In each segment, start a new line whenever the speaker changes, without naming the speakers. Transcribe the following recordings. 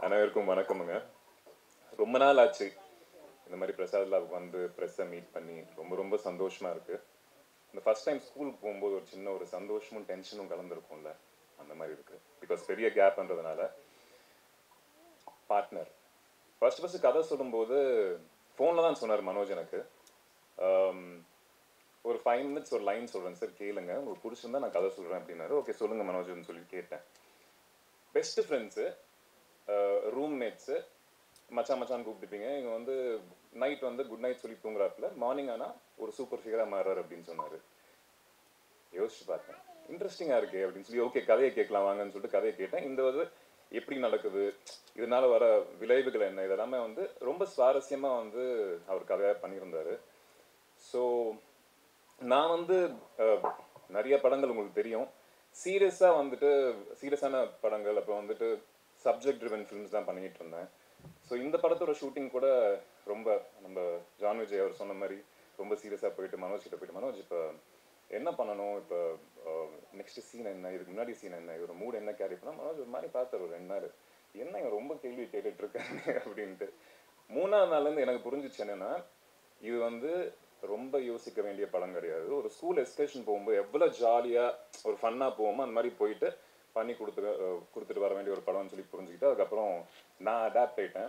அனைவருக்கும் வணக்கமுங்க ரொம்ப நாள் ஆச்சு இந்த மாதிரி பிரசாத் லாவுக்கு வந்து ப்ரெஸ்ஸை மீட் பண்ணி ரொம்ப ரொம்ப சந்தோஷமா இருக்கு இந்த ஃபர்ஸ்ட் டைம் ஸ்கூலுக்கு போகும்போது ஒரு சின்ன ஒரு சந்தோஷமும் டென்ஷனும் கலந்துருக்கும்ல அந்த மாதிரி இருக்கு பிகாஸ் பெரிய கேப்ன்றதுனால பார்ட்னர் ஃபர்ஸ்ட் ஃபர்ஸ்ட் கதை சொல்லும்போது ஃபோனில் தான் சொன்னார் மனோஜ் எனக்கு ஆம், ஒரு ஃபைவ் மினிட்ஸ் ஒரு லைன் சொல்கிறேன் சார் கேளுங்க உங்களுக்கு பிடிச்சிருந்தா நான் கதை சொல்கிறேன் அப்படின்னாரு ஓகே சொல்லுங்க மனோஜ்னு சொல்லி கேட்டேன் பெஸ்ட் ஃப்ரெண்ட்ஸு ரூம்மேட்ஸு மச்சான் மச்சான் கூப்பிட்டுப்பீங்க இவங்க வந்து நைட் வந்து குட் நைட் சொல்லி தூங்குறாப்புல மார்னிங் ஆனால் ஒரு சூப்பர் ஃபிகராக மாறுறாரு அப்படின்னு சொன்னார் யோசிச்சு பார்த்தேன் இன்ட்ரெஸ்டிங்காக இருக்கே அப்படின்னு சொல்லி ஓகே கதையை கேட்கலாம் வாங்கன்னு சொல்லிட்டு கதையை கேட்டேன் இந்த வந்து எப்படி நடக்குது இதனால வர விளைவுகள் என்ன இதெல்லாமே வந்து ரொம்ப சுவாரஸ்யமாக வந்து அவர் கதையாக பண்ணியிருந்தாரு ஸோ நான் வந்து அஹ், நிறைய படங்கள் உங்களுக்கு தெரியும் சீரியஸாக வந்துட்டு சீரியஸான படங்கள் அப்புறம் வந்துட்டு சப்ஜெக்ட் ட்ரிவன் ஃபிலிம்ஸ் தான் பண்ணிட்டு இருந்தேன் ஸோ இந்த படத்தோட ஷூட்டிங் கூட ரொம்ப நம்ம ஜான் விஜய் அவர் சொன்ன மாதிரி ரொம்ப சீரியஸாக போயிட்டு மனோஜ் கிட்ட போயிட்டு மனோஜ் இப்போ என்ன பண்ணணும் இப்போ நெக்ஸ்ட் சீன் என்ன இதுக்கு முன்னாடி சீன் என்ன இவர் மூட் என்ன கேரி பண்ணால் மனோஜ் ஒரு மாதிரி பார்த்தாரு ஒரு ரெண்டு நாள் என்ன இவன் ரொம்ப கேள்வி கேட்டுட்டு இருக்காங்க அப்படின்ட்டு மூணாவது நாள்லேருந்து எனக்கு புரிஞ்சிச்சு என்னன்னா இது வந்து ரொம்ப யோசிக்க வேண்டிய படம் கிடையாது ஒரு ஸ்கூல் எஸ்கேஷன் போகும்போது எவ்வளோ ஜாலியாக ஒரு ஃபன்னாக போவோமோ அந்த மாதிரி போயிட்டு பண்ணி கொடுத்து அஹ், கொடுத்துட்டு வர வேண்டிய ஒரு படம்னு சொல்லி புரிஞ்சுக்கிட்டு அதுக்கப்புறம் நான் அடாப்ட் ஆயிட்டேன்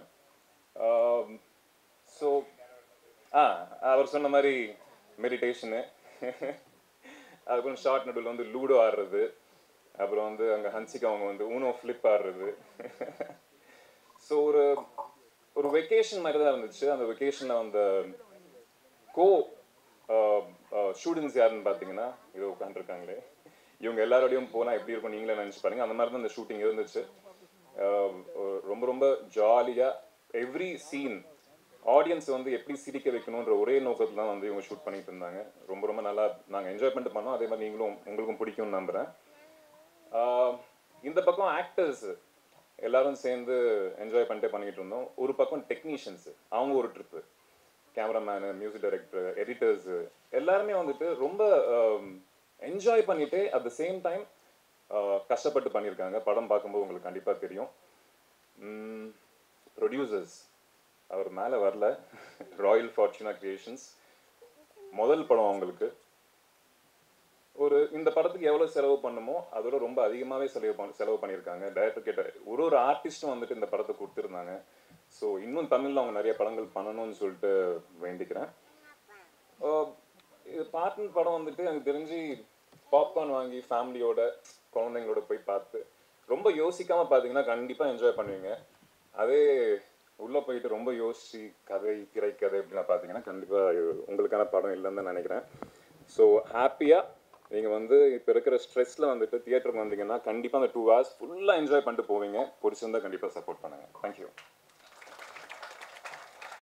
ஸோ ஆ அவர் சொன்ன மாதிரி மெடிடேஷனு அதுக்கப்புறம் ஷார்ட் நடுவில் வந்து லூடோ ஆடுறது அப்புறம் வந்து அங்கே ஹன்சிகா அவங்க வந்து ஊனோ ஃப்ளிப் ஆடுறது ஸோ ஒரு ஒரு வெக்கேஷன் மாதிரி தான் இருந்துச்சு அந்த வெக்கேஷனில் அந்த கோ ஸ்டூடெண்ட்ஸ் யாருன்னு பார்த்தீங்கன்னா இது உட்காந்துருக்காங்களே இவங்க எல்லாரோடையும் போனால் எப்படி இருக்கும் நீங்களே நினச்சி பாருங்க அந்த மாதிரி தான் இந்த ஷூட்டிங் இருந்துச்சு ஆஹ் ஒரு ரொம்ப ரொம்ப ஜாலியாக எவ்ரி சீன் ஆடியன்ஸ் வந்து எப்படி சிரிக்க வைக்கணுன்ற ஒரே நோக்கத்தில் தான் வந்து இவங்க ஷூட் பண்ணிட்டு இருந்தாங்க ரொம்ப ரொம்ப நல்லா நாங்கள் என்ஜாய் பண்ணிட்டு பண்ணோம் அதே மாதிரி நீங்களும் உங்களுக்கும் பிடிக்கும்னு நம்புகிறேன் ஆஹ் இந்த பக்கம் ஆக்டர்ஸ் எல்லாரும் சேர்ந்து என்ஜாய் பண்ணிட்டே பண்ணிட்டு இருந்தோம் ஒரு பக்கம் டெக்னீஷியன்ஸ் அவங்க ஒரு trip cameraman music director editors எல்லாருமே வந்துட்டு ரொம்ப என்ஜாய் பண்ணிட்டு அட் த சேம் டைம் கஷ்டப்பட்டு பண்ணியிருக்காங்க படம் பார்க்கும்போது உங்களுக்கு கண்டிப்பாக தெரியும் ப்ரொடியூசர்ஸ் அவர் மேலே வரல ராயல் ஃபார்ச்சுனா கிரியேஷன்ஸ் முதல் படம் அவங்களுக்கு ஒரு இந்த படத்துக்கு எவ்வளோ செலவு பண்ணுமோ அதோட ரொம்ப அதிகமாகவே செலவு பண்ண செலவு பண்ணியிருக்காங்க டைரக்டர் கேட்ட ஒரு ஒரு ஆர்டிஸ்ட்டும் வந்துட்டு இந்த படத்தை கொடுத்துருந்தாங்க ஸோ இன்னும் தமிழில் அவங்க நிறைய படங்கள் பண்ணணும்னு சொல்லிட்டு வேண்டிக்கிறேன் ஆஹ் இது பார்ட்னர் படம் வந்துட்டு எனக்கு தெரிஞ்சு பாப்கார்ன் வாங்கி ஃபேமிலியோட குழந்தைங்களோட போய் பார்த்து ரொம்ப யோசிக்காமல் பார்த்தீங்கன்னா கண்டிப்பாக என்ஜாய் பண்ணுவீங்க அதே உள்ளே போயிட்டு ரொம்ப யோசிச்சு கதை திரைக்கதை அப்படின்னா பார்த்தீங்கன்னா கண்டிப்பாக உங்களுக்கான படம் இல்லைன்னு தான் நினைக்கிறேன் ஸோ ஹாப்பியாக நீங்கள் வந்து இப்போ இருக்கிற ஸ்ட்ரெஸ்ஸில் வந்துட்டு தியேட்டருக்கு வந்தீங்கன்னா கண்டிப்பாக அந்த டூ ஹவர்ஸ் ஃபுல்லாக என்ஜாய் பண்ணிட்டு போவீங்க பிடிச்சிருந்தா கண்டிப்பாக சப்போர்ட் பண்ணுங்கள் தேங்க்யூ